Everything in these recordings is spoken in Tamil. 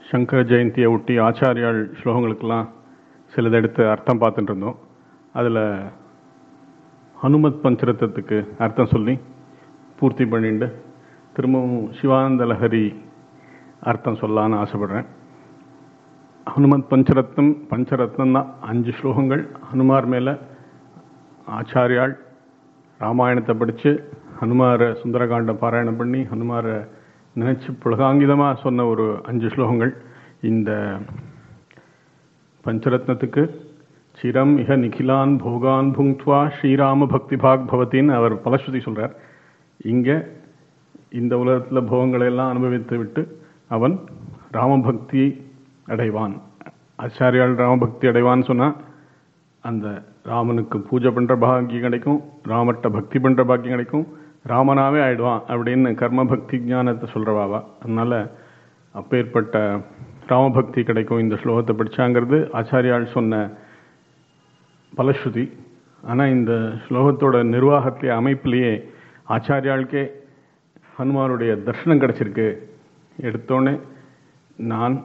சங்கர ஜெயந்தியை ஒட்டி ஆச்சாரியால் ஸ்லோகங்களுக்கெல்லாம் சிலது எடுத்து அர்த்தம் பார்த்துட்டு இருந்தோம் அதில் ஹனுமத் பஞ்சரத்தத்துக்கு அர்த்தம் சொல்லி பூர்த்தி பண்ணிட்டு திரும்பவும் சிவானந்த லஹரி அர்த்தம் சொல்லலான்னு ஆசைப்படுறேன் ஹனுமத் பஞ்சரத்னம் பஞ்சரத்னம் தான் அஞ்சு ஸ்லோகங்கள் ஹனுமார் மேலே ஆச்சாரியால் ராமாயணத்தை படித்து ஹனுமாரை சுந்தரகாண்டம் பாராயணம் பண்ணி ஹனுமாரை நினச்சி புலகாங்கிதமாக சொன்ன ஒரு அஞ்சு ஸ்லோகங்கள் இந்த பஞ்சரத்னத்துக்கு சிரம் இக நிகிலான் போகான் புங்க்வா ஸ்ரீராம பக்தி பாக் பவத்தின்னு அவர் பலஸ்ருதி சொல்கிறார் இங்கே இந்த உலகத்தில் போகங்களை எல்லாம் அனுபவித்து விட்டு அவன் ராமபக்தி அடைவான் ஆச்சாரியால் ராமபக்தி அடைவான்னு சொன்னால் அந்த ராமனுக்கு பூஜை பண்ணுற பாக்கியம் கிடைக்கும் ராமர்கிட்ட பக்தி பண்ணுற பாக்கியம் கிடைக்கும் ராமனாவே ஆயிடுவான் அப்படின்னு கர்ம பக்தி ஞானத்தை சொல்கிறவாவா அதனால் அப்பேற்பட்ட ராமபக்தி கிடைக்கும் இந்த ஸ்லோகத்தை படித்தாங்கிறது ஆச்சாரியால் சொன்ன பலஸ்ருதி ஆனால் இந்த ஸ்லோகத்தோட நிர்வாகத்திலே அமைப்பிலேயே ஆச்சாரியாளுக்கே ஹனுமானுடைய தர்ஷனம் கிடச்சிருக்கு எடுத்தோடனே நான்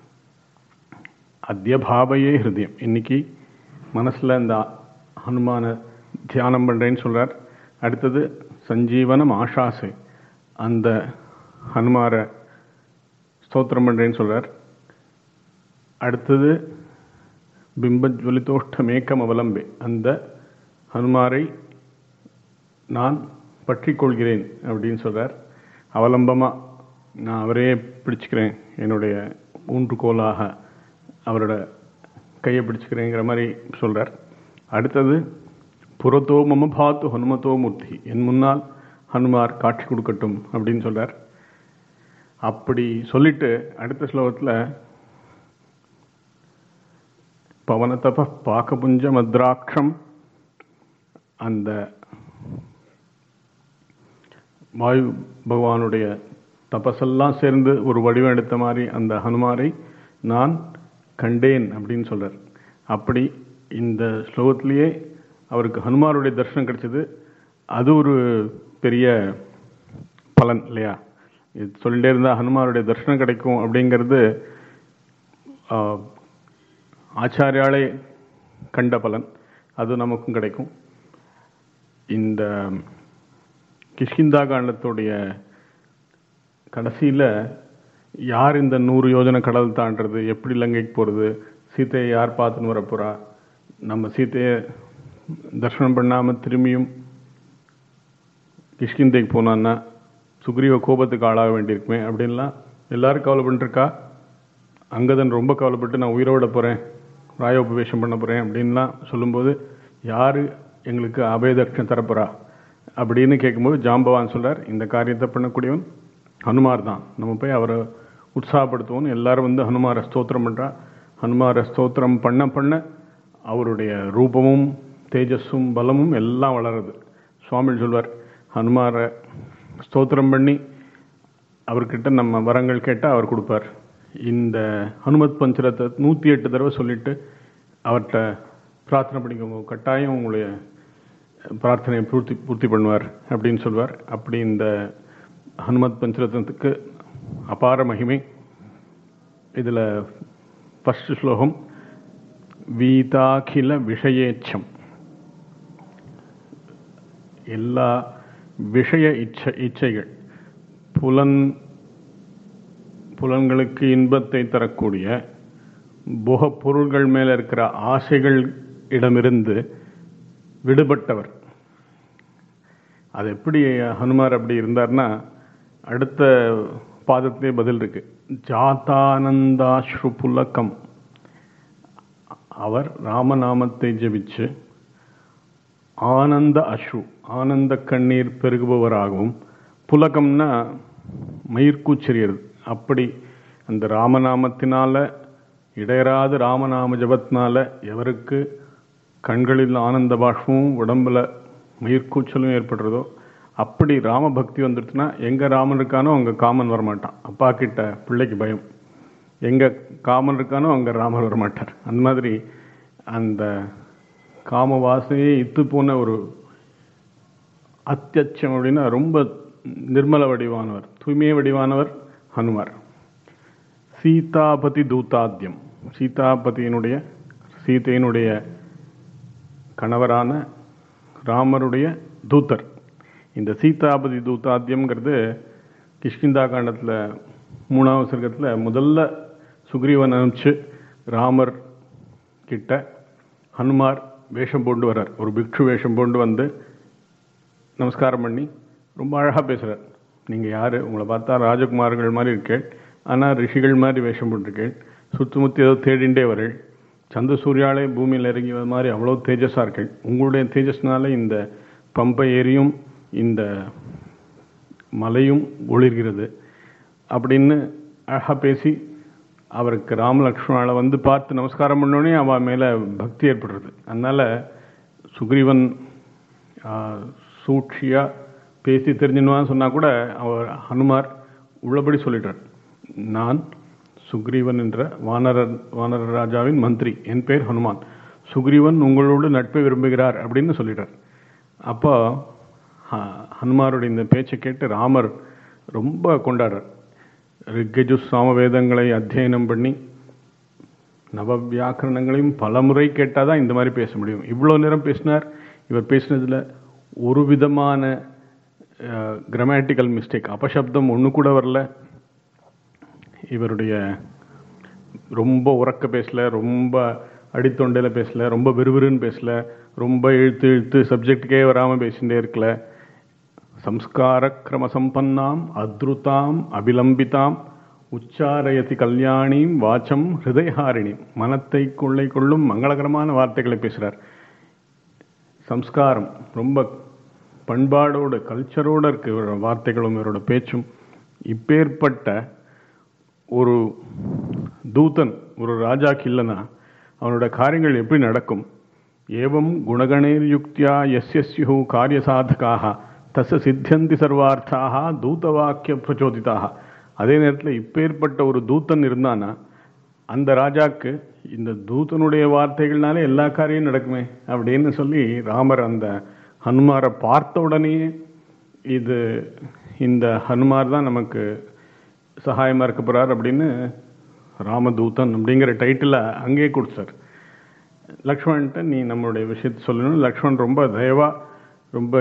அத்தியபாவையே ஹிருதயம் இன்னைக்கு மனசில் இந்த ஹனுமான தியானம் பண்ணுறேன்னு சொல்கிறார் அடுத்தது சஞ்சீவனம் ஆஷாசை அந்த ஹனுமாரை ஸ்தோத்திரம் பண்ணுறேன்னு சொல்கிறார் அடுத்தது பிம்பஜ்வலிதோஷ்டமேக்கம் அவலம்பே அந்த ஹனுமாரை நான் பற்றி கொள்கிறேன் அப்படின்னு சொல்கிறார் அவலம்பமாக நான் அவரே பிடிச்சிக்கிறேன் என்னுடைய ஊன்றுகோலாக அவரோட கையை பிடிச்சிக்கிறேங்கிற மாதிரி சொல்கிறார் அடுத்தது புறத்தோ மம பாத்து ஹனுமத்தோ மூர்த்தி என் முன்னால் ஹனுமார் காட்சி கொடுக்கட்டும் அப்படின்னு சொல்கிறார் அப்படி சொல்லிட்டு அடுத்த ஸ்லோகத்தில் பவனதப பாக்கபுஞ்ச மத்ராட்சம் அந்த வாயு பகவானுடைய தபஸெல்லாம் சேர்ந்து ஒரு வடிவம் எடுத்த மாதிரி அந்த ஹனுமாரை நான் கண்டேன் அப்படின்னு சொல்றார் அப்படி இந்த ஸ்லோகத்திலேயே அவருக்கு ஹனுமாருடைய தரிசனம் கிடைச்சது அது ஒரு பெரிய பலன் இல்லையா இது சொல்லிட்டே இருந்தால் ஹனுமாருடைய தரிசனம் கிடைக்கும் அப்படிங்கிறது ஆச்சாரியாலே கண்ட பலன் அது நமக்கும் கிடைக்கும் இந்த கிஷ்கிந்தா காண்டத்துடைய கடைசியில் யார் இந்த நூறு யோஜனை கடல் தாண்டது எப்படி இலங்கைக்கு போகிறது சீத்தையை யார் பார்த்துன்னு வரப்போகிறா நம்ம சீத்தையை தர்ஷனம் பண்ணாமல் திரும்பியும் கிஷ்கிந்தைக்கு போனான்னா சுக்ரீவ கோபத்துக்கு ஆளாக வேண்டியிருக்குமே அப்படின்லாம் எல்லாரும் கவலைப்பட்டுருக்கா அங்கதன் ரொம்ப கவலைப்பட்டு நான் உயிரோட போகிறேன் ராயோபவேஷம் பண்ண போகிறேன் அப்படின்லாம் சொல்லும்போது யார் எங்களுக்கு அபயதர்ஷனம் தரப்போகிறா அப்படின்னு கேட்கும்போது ஜாம்பவான் சொல்கிறார் இந்த காரியத்தை பண்ணக்கூடியவன் ஹனுமார் தான் நம்ம போய் அவரை உற்சாகப்படுத்துவோம் எல்லாரும் வந்து ஹனுமாரை ஸ்தோத்திரம் பண்ணுறா ஹனுமாரை ஸ்தோத்திரம் பண்ண பண்ண அவருடைய ரூபமும் தேஜஸும் பலமும் எல்லாம் வளருது சுவாமி சொல்வார் ஹனுமாரை ஸ்தோத்திரம் பண்ணி அவர்கிட்ட நம்ம வரங்கள் கேட்டால் அவர் கொடுப்பார் இந்த ஹனுமத் பஞ்சரத்தை நூற்றி எட்டு தடவை சொல்லிட்டு அவர்கிட்ட பிரார்த்தனை பண்ணிக்கோங்க கட்டாயம் உங்களுடைய பிரார்த்தனையை பூர்த்தி பூர்த்தி பண்ணுவார் அப்படின்னு சொல்வார் அப்படி இந்த ஹனுமத் பஞ்சரத்னத்துக்கு அபார மகிமை இதில் ஃபஸ்ட் ஸ்லோகம் வீதாகில விஷயேச்சம் எல்லா விஷய இச்சை இச்சைகள் புலன் புலன்களுக்கு இன்பத்தை தரக்கூடிய புக பொருள்கள் மேலே இருக்கிற ஆசைகள் இடமிருந்து விடுபட்டவர் அது எப்படி ஹனுமார் அப்படி இருந்தார்னா அடுத்த பாதத்திலே பதில் இருக்கு ஜாத்தானந்தாஸ்ரு புலக்கம் அவர் ராமநாமத்தை ஜபிச்சு ஆனந்த அஸ்ரு ஆனந்த கண்ணீர் பெருகுபவராகவும் புலகம்னா மயிர்கூச்செறியது அப்படி அந்த ராமநாமத்தினால இடையராது ராமநாம ஜபத்தினால எவருக்கு கண்களில் ஆனந்த பாஷ்பமும் உடம்புல மயிர்கூச்சலும் ஏற்படுறதோ அப்படி ராம பக்தி வந்துடுச்சுன்னா எங்க ராமன் இருக்கானோ அங்க காமன் வரமாட்டான் அப்பா கிட்ட பிள்ளைக்கு பயம் எங்க காமன் இருக்கானோ அங்க ராமர் வரமாட்டார் அந்த மாதிரி அந்த காம வாசனையே இத்து போன ஒரு அத்தியட்சம் அப்படின்னா ரொம்ப நிர்மல வடிவானவர் தூய்மைய வடிவானவர் ஹனுமார் சீதாபதி தூதாத்தியம் சீதாபதியினுடைய சீதையினுடைய கணவரான ராமருடைய தூதர் இந்த சீதாபதி தூதாத்தியம்ங்கிறது கிஷ்கிந்தா காண்டத்தில் மூணாவது சர்க்கத்தில் முதல்ல சுக்ரீவன் அனுப்பிச்சு ராமர் கிட்ட ஹனுமார் வேஷம் போண்டு வர்றார் ஒரு பிக்ஷு வேஷம் போண்டு வந்து நமஸ்காரம் பண்ணி ரொம்ப அழகாக பேசுகிறார் நீங்கள் யார் உங்களை பார்த்தா ராஜகுமார்கள் மாதிரி இருக்கேள் ஆனால் ரிஷிகள் மாதிரி வேஷம் போட்டிருக்கேள் சுற்றுமுத்தி ஏதோ தேடிண்டே வரேள் சந்திர சூர்யாலே பூமியில் இறங்கி வர மாதிரி அவ்வளோ தேஜஸாக இருக்கேள் உங்களுடைய தேஜஸ்னால இந்த பம்பை ஏரியும் இந்த மலையும் ஒளிர்கிறது அப்படின்னு அழகாக பேசி அவருக்கு ராமலக்ஷ்மணாவை வந்து பார்த்து நமஸ்காரம் பண்ணோடனே அவன் மேலே பக்தி ஏற்படுறது அதனால் சுக்ரீவன் சூழ்ச்சியாக பேசி தெரிஞ்சுன்னு சொன்னால் கூட அவர் ஹனுமார் உள்ளபடி சொல்லிட்டார் நான் சுக்ரீவன் என்ற வானரர் வானர ராஜாவின் மந்திரி என் பேர் ஹனுமான் சுக்ரீவன் உங்களோடு நட்பை விரும்புகிறார் அப்படின்னு சொல்லிட்டார் அப்போ ஹனுமாருடைய இந்த பேச்சை கேட்டு ராமர் ரொம்ப கொண்டாடுறார் ரிக்கஜு சாமவேதங்களை அத்தியனம் பண்ணி நவ வியாக்கரணங்களையும் பல முறை கேட்டால் தான் இந்த மாதிரி பேச முடியும் இவ்வளோ நேரம் பேசினார் இவர் பேசினதில் ஒரு விதமான கிராமட்டிக்கல் மிஸ்டேக் அபசப்தம் ஒன்று கூட வரல இவருடைய ரொம்ப உறக்க பேசல ரொம்ப அடித்தொண்டையில் பேசல ரொம்ப விறுவிறுன்னு பேசல ரொம்ப இழுத்து இழுத்து சப்ஜெக்டுக்கே வராமல் பேசிகிட்டே இருக்கல சம்ஸ்கார கிரம சம்பன்னாம் அத்ருதாம் அபிலம்பிதாம் உச்சாரயதி கல்யாணிம் வாச்சம் ஹிருதயஹாரிணி மனத்தை கொள்ளை கொள்ளும் மங்களகரமான வார்த்தைகளை பேசுகிறார் சம்ஸ்காரம் ரொம்ப பண்பாடோடு கல்ச்சரோடு இருக்கு இவரோட வார்த்தைகளும் இவரோட பேச்சும் இப்பேற்பட்ட ஒரு தூதன் ஒரு ராஜாக்கு இல்லைன்னா அவனோட காரியங்கள் எப்படி நடக்கும் ஏவம் குணகணேர் யுக்தியா எஸ் எஸ் யு காரிய சாதகாக தச சித்தியந்தி சர்வார்த்தாக தூதவாக்கிய பிரச்சோதிதாக அதே நேரத்தில் இப்பேற்பட்ட ஒரு தூத்தன் இருந்தானா அந்த ராஜாக்கு இந்த தூதனுடைய வார்த்தைகள்னாலே எல்லா காரியம் நடக்குமே அப்படின்னு சொல்லி ராமர் அந்த ஹனுமாரை பார்த்த உடனே இது இந்த ஹனுமார் தான் நமக்கு சகாயமாக இருக்க போகிறார் அப்படின்னு ராமதூதன் அப்படிங்கிற டைட்டில் அங்கேயே கொடுத்தார் லக்ஷ்மண்கிட்ட நீ நம்மளுடைய விஷயத்தை சொல்லணும் லக்ஷ்மண் ரொம்ப தயவாக ரொம்ப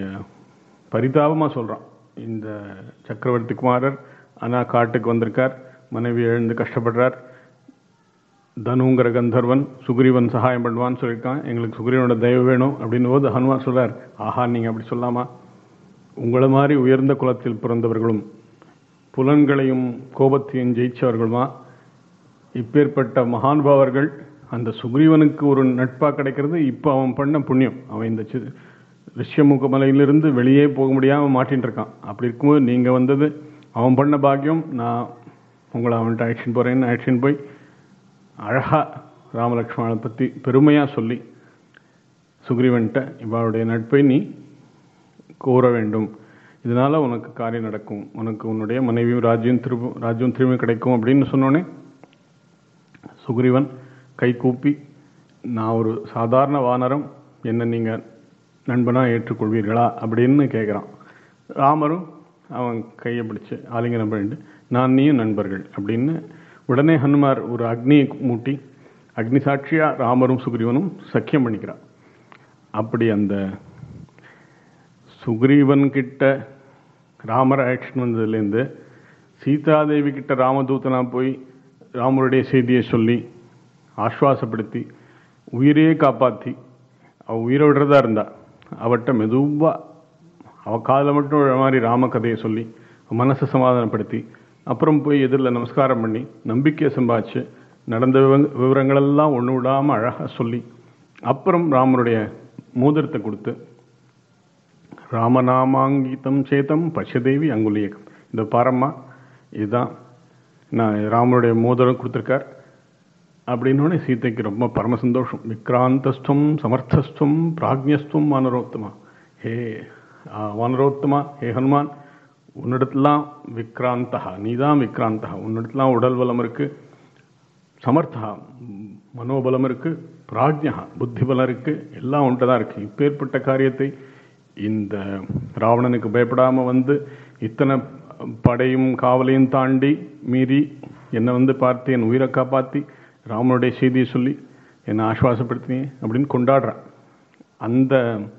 பரிதாபமாக சொல்கிறான் இந்த சக்கரவர்த்தி குமாரர் ஆனால் காட்டுக்கு வந்திருக்கார் மனைவி எழுந்து கஷ்டப்படுறார் தனுங்கிற கந்தர்வன் சுக்ரீவன் சகாயம் பண்ணுவான்னு சொல்லியிருக்கான் எங்களுக்கு சுக்ரீவனோட தயவு வேணும் அப்படின்னு போது ஹனுமான் சொல்கிறார் ஆஹா நீங்கள் அப்படி சொல்லாமா உங்களை மாதிரி உயர்ந்த குலத்தில் பிறந்தவர்களும் புலன்களையும் கோபத்தையும் ஜெயிச்சவர்களுமா இப்பேற்பட்ட மகான்பாவர்கள் அந்த சுக்ரீவனுக்கு ஒரு நட்பாக கிடைக்கிறது இப்போ அவன் பண்ண புண்ணியம் அவன் இந்த ரிஷ்யமுக மலையிலிருந்து வெளியே போக முடியாமல் மாட்டின்னு இருக்கான் அப்படி இருக்கும்போது நீங்கள் வந்தது அவன் பண்ண பாக்கியம் நான் உங்களை அவன்கிட்ட ஆக்ஷன் போகிறேன்னு ஆக்ஷன் போய் அழகாக ராமலக்ஷ்மணனை பற்றி பெருமையாக சொல்லி சுக்ரீவன்கிட்ட இவளுடைய நட்பை நீ கூற வேண்டும் இதனால் உனக்கு காரியம் நடக்கும் உனக்கு உன்னுடைய மனைவியும் ராஜ்யம் திரும்ப ராஜ்யம் திரும்பி கிடைக்கும் அப்படின்னு சொன்னோன்னே சுக்ரீவன் கை கூப்பி நான் ஒரு சாதாரண வானரம் என்ன நீங்கள் நண்பனாக ஏற்றுக்கொள்வீர்களா அப்படின்னு கேட்குறான் ராமரும் அவன் கையை பிடிச்சு ஆலிங்கனம் பண்ணிட்டு நான் நீயும் நண்பர்கள் அப்படின்னு உடனே ஹனுமார் ஒரு அக்னியை மூட்டி அக்னி சாட்சியாக ராமரும் சுக்ரீவனும் சக்கியம் பண்ணிக்கிறான் அப்படி அந்த சுக்ரீவன் கிட்ட ராமர் ஆக்ஷன் வந்ததுலேருந்து சீதாதேவி கிட்ட ராமதூதனா போய் ராமருடைய செய்தியை சொல்லி ஆஸ்வாசப்படுத்தி உயிரையே காப்பாற்றி அவள் உயிரை விடுறதா இருந்தா அவட்ட மெதுவாக அவள் காதில் மட்டும் விழ மாதிரி ராமகதையை சொல்லி மனசை சமாதானப்படுத்தி அப்புறம் போய் எதிரில் நமஸ்காரம் பண்ணி நம்பிக்கையை சம்பாதிச்சு நடந்த விவ- விவரங்களெல்லாம் ஒன்று விடாமல் அழகாக சொல்லி அப்புறம் ராமருடைய மோதிரத்தை கொடுத்து ராமநாமாங்கீதம் சேதம் பச்சதேவி அங்குலியகம் இந்த பாரம்மா இதுதான் நான் ராமருடைய மோதிரம் கொடுத்துருக்கார் அப்படின்னோடனே சீதைக்கு ரொம்ப பரம சந்தோஷம் விக்ராந்தஸ்துவம் சமர்த்தஸ்துவம் பிராக்ஞஸ்துவம் வானரோத்தமா ஹே ஆ, வானரோத்தமா ஹே ஹனுமான் உன்னிடத்துலாம் விக்ராந்தா நீ தான் விக்ராந்தா உன்னிடத்துலாம் உடல் பலம் இருக்கு சமர்த்தா ம், மனோபலம் இருக்கு பிராஜ்யா புத்தி பலம் இருக்கு எல்லாம் உன்கிட்ட தான் இருக்கு இப்பேற்பட்ட காரியத்தை இந்த ராவணனுக்கு பயப்படாம வந்து இத்தனை படையும் காவலையும் தாண்டி மீறி என்னை வந்து பார்த்து என் உயிரை காப்பாற்றி ராமனுடைய செய்தியை சொல்லி என்னை ஆஸ்வாசப்படுத்தினே அப்படின்னு கொண்டாடுறான் அந்த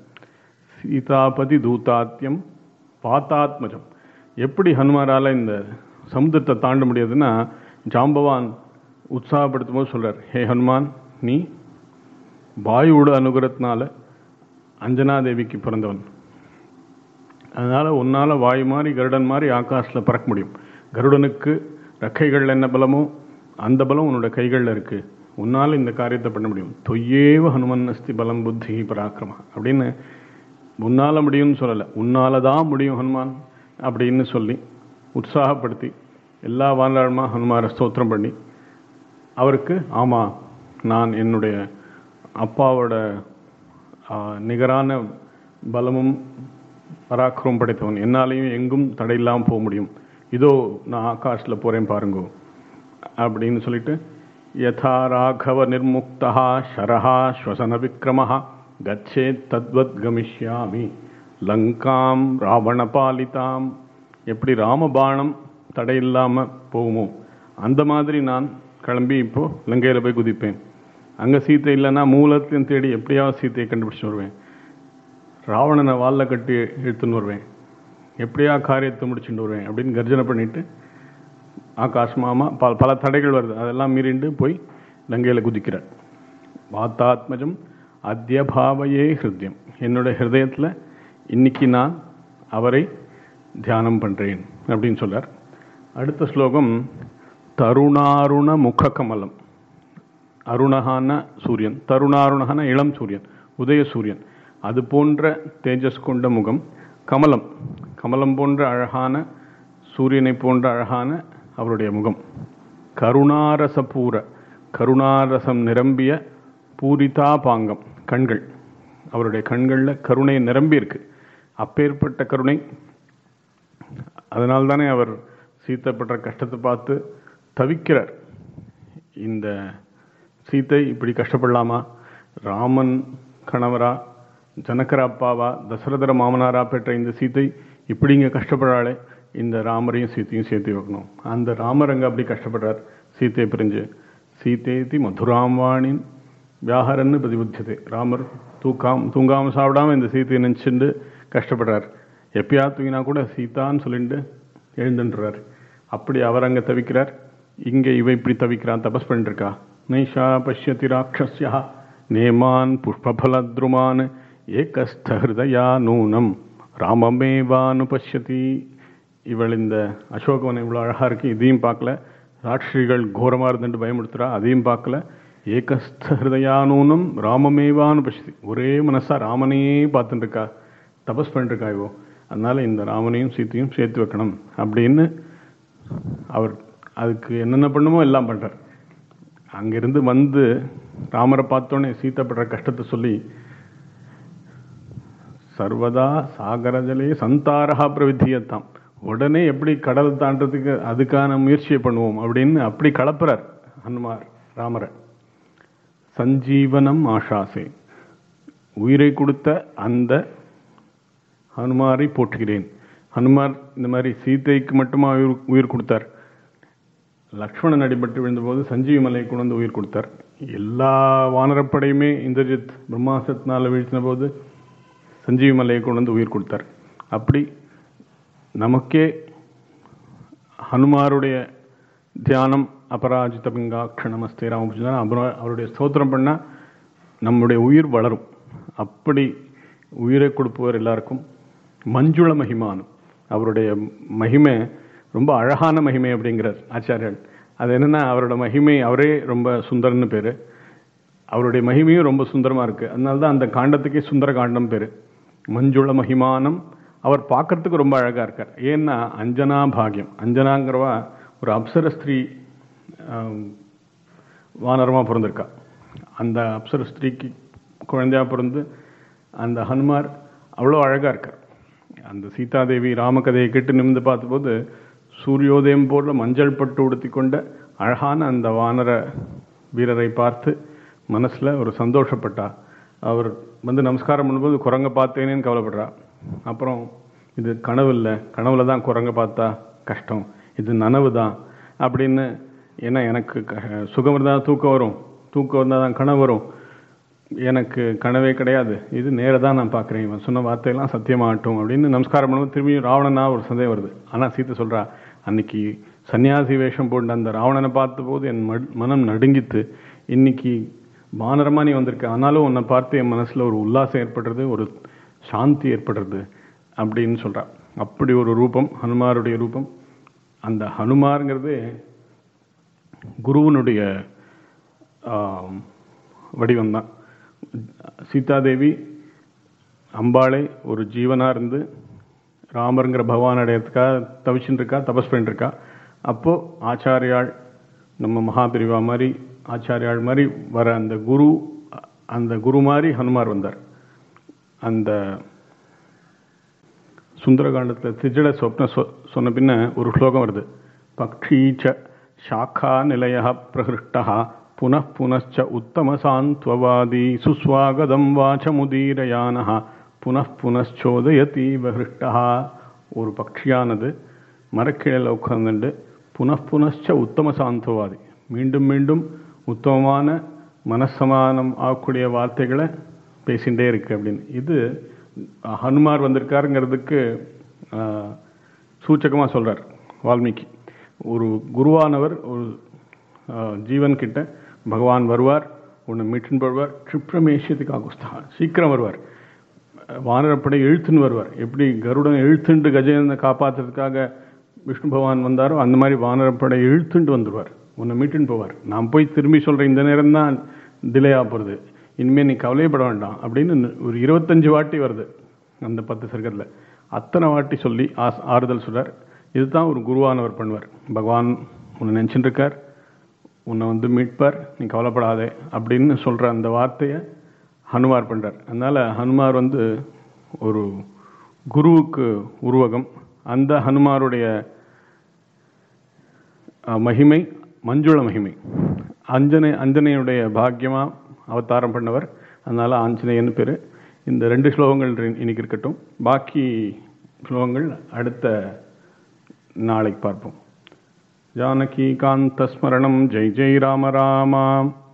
சீதாபதி தூதாத்தியம் பாத்தாத்மஜம் எப்படி ஹனுமாரால இந்த சமுத்திரத்தை தாண்ட முடியாதுன்னா ஜாம்பவான் உற்சாகப்படுத்தும் போது சொல்றார் ஹே ஹனுமான் நீ வாயுவோட அனுகிரகத்தினால அஞ்சனா தேவிக்கு பிறந்தவன் அதனால உன்னால வாயு மாதிரி கருடன் மாதிரி ஆகாசில் பறக்க முடியும் கருடனுக்கு ரெக்கைகள் என்ன பலமோ அந்த பலம் உன்னோட கைகளில் இருக்கு உன்னால இந்த காரியத்தை பண்ண முடியும் தொய்யேவ ஹனுமன் அஸ்தி பலம் புத்தி பராக்கிரமா அப்படின்னு உன்னால முடியும்னு சொல்லலை உன்னால தான் முடியும் ஹனுமான் அப்படின்னு சொல்லி உற்சாகப்படுத்தி எல்லா வானராளுமா ஹனுமாரை ஸ்தோத்திரம் பண்ணி அவருக்கு ஆமா நான் என்னுடைய அப்பாவோட ஆ, நிகரான பலமும் பராக்கிரமம் படைத்தவன் என்னாலையும் எங்கும் தடையில்லாமல் போக முடியும் இதோ நான் ஆகாஷில் போறேன் பாருங்கோ அப்படின்னு சொல்லிட்டு யதா ராகவ நிர்முக்தா ஷரஹா ஸ்வசன விக்ரமஹா கச்சேத் தத்வத் கமிஷ்யாமி லங்காம் ராவண பாலிதாம் எப்படி ராமபாணம் தடையில்லாம போகுமோ அந்த மாதிரி நான் கிளம்பி இப்போ லங்கையில போய் குதிப்பேன் அங்க சீத்தை இல்லைன்னா மூலத்தையும் தேடி எப்படியாவது சீத்தையை கண்டுபிடிச்சு வருவேன் ராவணனை வால்ல கட்டி இழுத்துன்னு வருவேன் எப்படியா காரியத்தை முடிச்சுட்டு வருவேன் அப்படின்னு கர்ஜனை பண்ணிட்டு ஆகாஷ் மாமா பல பல தடைகள் வருது அதெல்லாம் மீறிண்டு போய் லங்கையில குதிக்கிறார் வாத்தாத்மஜம் அத்தியபாவையே ஹிருதயம் என்னுடைய ஹிருதயத்துல இன்னைக்கு நான் அவரை தியானம் பண்றேன் அப்படின்னு சொல்றார் அடுத்த ஸ்லோகம் தருணாருண முக கமலம் அருணகான சூரியன் தருணாருணகான இளம் சூரியன் உதய சூரியன் அது போன்ற தேஜஸ் கொண்ட முகம் கமலம் கமலம் போன்ற அழகான சூரியனை போன்ற அழகான அவருடைய முகம் கருணாரசபூர கருணாரசம் நிரம்பிய பூரிதா பாங்கம் கண்கள் அவருடைய கண்களில் கருணை நிரம்பி இருக்கு அப்பேற்பட்ட கருணை அதனால்தானே தானே அவர் சீத்தைப்பட்ட கஷ்டத்தை பார்த்து தவிக்கிறார் இந்த சீத்தை இப்படி கஷ்டப்படலாமா ராமன் கணவரா ஜனகர அப்பாவா தசரதர மாமனாரா பெற்ற இந்த சீத்தை இப்படி இங்க கஷ்டப்படுறாளே இந்த ராமரையும் சீத்தையும் சேர்த்து வைக்கணும் அந்த ராமர் அங்க அப்படி கஷ்டப்படுறார் சீத்தையை பிரிஞ்சு சீதேதி மதுராம்வாணின் வியாகரன்னு பிரதிபுத்தியது ராமர் தூக்காம தூங்காம சாப்பிடாம இந்த சீத்தையை நினைச்சுண்டு கஷ்டப்படுறார் எப்பயா தூங்கினா கூட சீதான்னு சொல்லிட்டு எழுந்துன்றார் அப்படி அவர் அங்க தவிக்கிறார் இங்க இவ இப்படி தவிக்கிறான் தபஸ் பண்ணிட்டு இருக்கா நைஷா பஷ்யதி ராட்சஸ்யா நேமான் புஷ்பபலத்ருமான் ஏகஸ்த ஹிருதயா நூனம் ராமமேவானு பஷ்யதி இவள் இந்த அசோகவனம் இவ்வளோ அழகா இருக்கு இதையும் பார்க்கல ராட்சிகள் கோரமா இருந்துட்டு பயமுடுத்துறா அதையும் பார்க்கல ஏகஸ்த ஹிருதயானூனம் ராமமேவானு பஷ்யதி ஒரே மனசா ராமனையே பார்த்துட்டு இருக்கா தபஸ் பண்ணிட்டு இருக்கா இவோ அதனால இந்த ராமனையும் சீத்தையும் சேர்த்து வைக்கணும் அப்படின்னு அவர் அதுக்கு என்னென்ன பண்ணுமோ எல்லாம் பண்றார் அங்கிருந்து வந்து ராமரை பார்த்தோன்னே சீத்தைப்படுற கஷ்டத்தை சொல்லி சர்வதா சாகரஜலே சந்தாரஹா பிரவித்தியத்தாம் உடனே எப்படி கடல் தாண்டறதுக்கு அதுக்கான முயற்சியை பண்ணுவோம் அப்படின்னு அப்படி கலப்புறார் ஹனுமார் ராமரை சஞ்சீவனம் ஆஷாசே உயிரை கொடுத்த அந்த ஹனுமாரை போற்றுகிறேன் ஹனுமார் இந்த மாதிரி சீதைக்கு மட்டுமா உயிர் உயிர் கொடுத்தார் லக்ஷ்மணன் அடிபட்டு விழுந்தபோது சஞ்சீவி மலை கொண்டு வந்து உயிர் கொடுத்தார் எல்லா வானரப்படையுமே இந்திரஜித் பிரம்மாசத்தினால வீழ்த்தின போது சஞ்சீவி மலையை கொண்டு வந்து உயிர் கொடுத்தார் அப்படி நமக்கே ஹனுமாருடைய தியானம் அபராஜித பிங்காட்ச நமஸ்தே ராமபுஜன் அப்புறம் அவருடைய ஸ்தோத்திரம் பண்ணா நம்முடைய உயிர் வளரும் அப்படி உயிரை கொடுப்பவர் எல்லாருக்கும் மஞ்சுள மகிமானம் அவருடைய மகிமை ரொம்ப அழகான மகிமை அப்படிங்கிறார் ஆச்சாரியர் அது என்னன்னா அவரோட மகிமை அவரே ரொம்ப சுந்தரன்னு பேரு அவருடைய மகிமையும் ரொம்ப சுந்தரமா இருக்கு அதனால தான் அந்த காண்டத்துக்கே சுந்தர காண்டம் பேரு மஞ்சுள மகிமானம் அவர் பார்க்கறதுக்கு ரொம்ப அழகா இருக்கார் ஏன்னா அஞ்சனா பாகியம் அஞ்சனாங்கிறவா ஒரு அப்சர ஸ்திரீ ஆம், வானரமா பிறந்திருக்கா அந்த அப்சர ஸ்திரீக்கு குழந்தையா பிறந்து அந்த ஹனுமார் அவ்வளோ அழகா இருக்கார் அந்த சீதாதேவி ராமகதையை கேட்டு நிமிந்து பார்த்தபோது சூரியோதயம் போல மஞ்சள் பட்டு உடுத்தி கொண்ட அழகான அந்த வானர வீரரை பார்த்து மனசுல ஒரு சந்தோஷப்பட்டா அவர் வந்து நமஸ்காரம் பண்ணும்போது குரங்க பார்த்தேனேன்னு கவலைப்படுறா அப்புறம் இது கனவு இல்லை கனவுல தான் குரங்க பார்த்தா கஷ்டம் இது நனவு தான் அப்படின்னு ஏன்னா எனக்கு க- சுகம் இருந்தால் தூக்கம் வரும் தூக்கம் இருந்தால் தான் கனவு வரும் எனக்கு கனவே கிடையாது இது நேரா தான் நான் பார்க்குறேன் இவன் சொன்ன வார்த்தையெல்லாம் சத்தியமாகட்டும் அப்படின்னு நமஸ்காரம் பண்ணும்போது திரும்பியும் ராவணனா ஒரு சந்தேகம் வருது ஆனால் சீத்தை சொல்றா அன்னைக்கு சன்னியாசி வேஷம் போட்டு அந்த ராவணனை பார்த்தபோது என் மட்- மனம் நடுங்கித்து இன்னைக்கு வானரமா நீ வந்திருக்க ஆனாலும் உன்னை பார்த்து என் மனசுல ஒரு உல்லாசம் ஏற்படுறது ஒரு சாந்தி ஏற்படுறது அப்படின்னு சொல்றா அப்படி ஒரு ரூபம் ஹனுமாருடைய ரூபம் அந்த ஹனுமாருங்கிறது குருவனுடைய ஆம், வடிவம்தான் சீதாதேவி அம்பாளை ஒரு ஜீவனா இருந்து ராமருங்கிற பகவான் அடையறதுக்காக தவிச்சுட்டு இருக்கா தபஸ் பண்ணிட்டு இருக்கா அப்போ ஆச்சாரியாள் நம்ம மகாபிரிவா மாதிரி ஆச்சாரியாள் மாதிரி வர அந்த குரு அந்த குரு மாதிரி ஹனுமார் வந்தார் அந்த சுந்தரகாண்டத்தில் திஜட சொப்ன சொ- சொன்ன பின்ன ஒரு ஸ்லோகம் வருது பக்ஷீச்ச சாக்கா நிலைய பிரகிருஷ்டா புனః புனச்ச உத்தம சாந்த்வவாதி சுஸ்வாகதம் வாச்சமுதீரயான புனః புனச்சோதயதி ஹிருஷ்டா ஒரு பக்ஷியானது மரக்கிளையில் உட்கார்ந்துட்டு புனః புனச்ச உத்தம சாந்தவாதி மீண்டும் மீண்டும் உத்தமமான மனசமானம் ஆகக்கூடிய வார்த்தைகளை பேசிகிட்டே இருக்கு அப்படின்னு இது ஹனுமார் வந்திருக்காருங்கிறதுக்கு சூச்சகமாக சொல்றார் வால்மீகி ஒரு குருவானவர் ஒரு ஆஹ், ஜீவன் கிட்ட பகவான் வருவார் உன்னை மீட்டுன்னு வருவார் க்ஷிப்ரமேஷியத்துக்கு ஆகுஸ்தா சீக்கிரம் வருவார் வானரப்படை இழுத்துன்னு வருவார் எப்படி கருடன் இழுத்துண்டு கஜேந்திரனை காப்பாத்துறதுக்காக விஷ்ணு பகவான் வந்தாரோ அந்த மாதிரி வானரப்படை இழுத்துண்டு வந்துடுவார் உன்னை மீட்டுன்னு போவார் நான் போய் திரும்பி சொல்றேன் இந்த நேரம் தான் டிலே ஆக போகிறது இனிமேல் நீ கவலைப்பட வேண்டாம் அப்படின்னு ஒரு இருபத்தஞ்சு வாட்டி வருது அந்த பத்து சர்க்கத்தில் அத்தனை வாட்டி சொல்லி ஆஸ் ஆறுதல் சொல்றார் இதுதான் ஒரு குருவானவர் பண்ணுவார் பகவான் உன்னை நினச்சிட்டு இருக்கார் உன்னை வந்து மீட்பார் நீ கவலைப்படாதே அப்படின்னு சொல்ற அந்த வார்த்தையை ஹனுமார் பண்றார் அதனால ஹனுமார் வந்து ஒரு குருவுக்கு உருவகம் அந்த ஹனுமாருடைய அஹ், மகிமை மஞ்சுள மகிமை அஞ்சனை அஞ்சனையுடைய பாக்கியமா அவதாரம் பண்ணவர் அதனால ஆஞ்சநேயன் பேரு இந்த ரெண்டு ஸ்லோகங்கள் இன்- இன்னைக்கு இருக்கட்டும் பாக்கி ஸ்லோகங்கள் அடுத்த நாளைக்கு பார்ப்போம் ஜானகி காந்த ஸ்மரணம் ஜெய் ஜெய் ராம ராமா